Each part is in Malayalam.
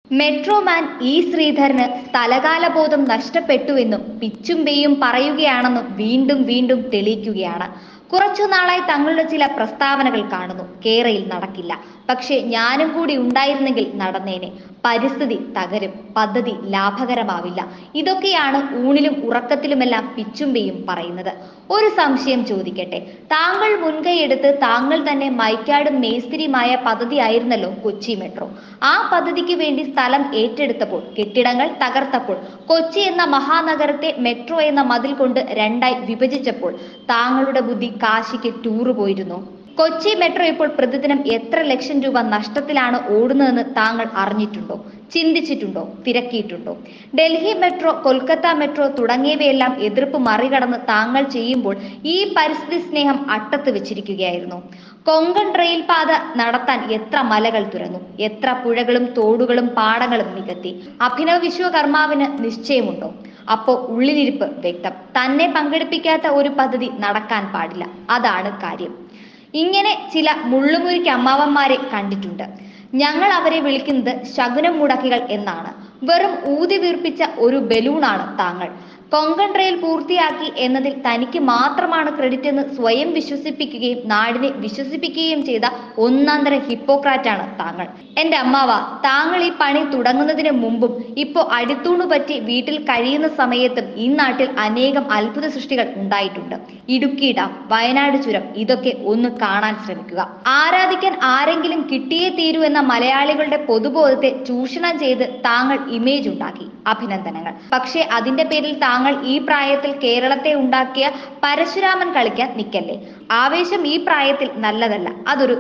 മെട്രോമാൻ ഇ ശ്രീധരന് സ്ഥലകാലബോധം നഷ്ടപ്പെട്ടുവെന്നും പിച്ചും പെയ്യും പറയുകയാണെന്നും വീണ്ടും വീണ്ടും തെളിയിക്കുകയാണ് കുറച്ചു നാളായി തങ്ങളുടെ ചില പ്രസ്താവനകൾ കാണുന്നു കേരയിൽ നടക്കില്ല പക്ഷെ ഞാനും കൂടി ഉണ്ടായിരുന്നെങ്കിൽ നടന്നേനെ പരിസ്ഥിതി തകരും പദ്ധതി ലാഭകരമാവില്ല ഇതൊക്കെയാണ് ഊണിലും ഉറക്കത്തിലുമെല്ലാം പിച്ചും പെയ്യും പറയുന്നത് ഒരു സംശയം ചോദിക്കട്ടെ താങ്കൾ മുൻകൈയെടുത്ത് താങ്കൾ തന്നെ മൈക്കാടും മേസ്തിരിയുമായ പദ്ധതിയായിരുന്നല്ലോ കൊച്ചി മെട്രോ ആ പദ്ധതിക്ക് വേണ്ടി സ്ഥലം ഏറ്റെടുത്തപ്പോൾ കെട്ടിടങ്ങൾ തകർത്തപ്പോൾ കൊച്ചി എന്ന മഹാനഗരത്തെ മെട്രോ എന്ന മതിൽ കൊണ്ട് രണ്ടായി വിഭജിച്ചപ്പോൾ താങ്കളുടെ ബുദ്ധി കാശിക്ക് ടൂറ് പോയിരുന്നു കൊച്ചി മെട്രോ ഇപ്പോൾ പ്രതിദിനം എത്ര ലക്ഷം രൂപ നഷ്ടത്തിലാണ് ഓടുന്നതെന്ന് താങ്കൾ അറിഞ്ഞിട്ടുണ്ടോ ചിന്തിച്ചിട്ടുണ്ടോ തിരക്കിയിട്ടുണ്ടോ ഡൽഹി മെട്രോ കൊൽക്കത്ത മെട്രോ തുടങ്ങിയവയെല്ലാം എതിർപ്പ് മറികടന്ന് താങ്കൾ ചെയ്യുമ്പോൾ ഈ പരിസ്ഥിതി സ്നേഹം അട്ടത്ത് വെച്ചിരിക്കുകയായിരുന്നു കൊങ്കൺ റെയിൽ പാത നടത്താൻ എത്ര മലകൾ തുറന്നു എത്ര പുഴകളും തോടുകളും പാടങ്ങളും നികത്തി അഭിനവ വിശ്വകർമാവിന് നിശ്ചയമുണ്ടോ അപ്പോ ഉള്ളിലിരിപ്പ് വ്യക്തം തന്നെ പങ്കെടുപ്പിക്കാത്ത ഒരു പദ്ധതി നടക്കാൻ പാടില്ല അതാണ് കാര്യം ഇങ്ങനെ ചില മുള്ളുമുരിക്ക് അമ്മാവന്മാരെ കണ്ടിട്ടുണ്ട് ഞങ്ങൾ അവരെ വിളിക്കുന്നത് ശകുനം മുടക്കികൾ എന്നാണ് വെറും ഊതി വീർപ്പിച്ച ഒരു ബലൂണാണ് താങ്കൾ കൊങ്കൺ റെയിൽ പൂർത്തിയാക്കി എന്നതിൽ തനിക്ക് മാത്രമാണ് ക്രെഡിറ്റ് എന്ന് സ്വയം വിശ്വസിപ്പിക്കുകയും നാടിനെ വിശ്വസിപ്പിക്കുകയും ചെയ്ത ഒന്നാന്തര ഹിപ്പോക്രാറ്റാണ് താങ്കൾ എന്റെ അമ്മാവ താങ്കൾ ഈ പണി തുടങ്ങുന്നതിന് മുമ്പും ഇപ്പോ അടിത്തൂണു പറ്റി വീട്ടിൽ കഴിയുന്ന സമയത്തും ഈ നാട്ടിൽ അനേകം അത്ഭുത സൃഷ്ടികൾ ഉണ്ടായിട്ടുണ്ട് ഇടുക്കി ഡാം വയനാട് ചുരം ഇതൊക്കെ ഒന്ന് കാണാൻ ശ്രമിക്കുക ആരാധിക്കാൻ ആരെങ്കിലും കിട്ടിയേ തീരൂ എന്ന മലയാളികളുടെ പൊതുബോധത്തെ ചൂഷണം ചെയ്ത് താങ്കൾ ഇമേജ് ഉണ്ടാക്കി അഭിനന്ദനങ്ങൾ പക്ഷേ അതിന്റെ പേരിൽ താങ്കൾ ഈ പ്രായത്തിൽ കേരളത്തെ ഉണ്ടാക്കിയ പരശുരാമൻ കളിക്കാൻ നിൽക്കല്ലേ ആവേശം ഈ പ്രായത്തിൽ നല്ലതല്ല അതൊരു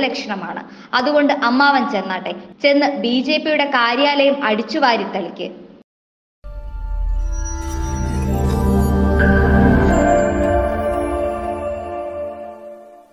രോഗലക്ഷണമാണ് അതുകൊണ്ട് അമ്മാവൻ ചെന്നാട്ടെ ചെന്ന് ബി ജെ പിയുടെ കാര്യാലയം അടിച്ചുവാരി തളിക്ക്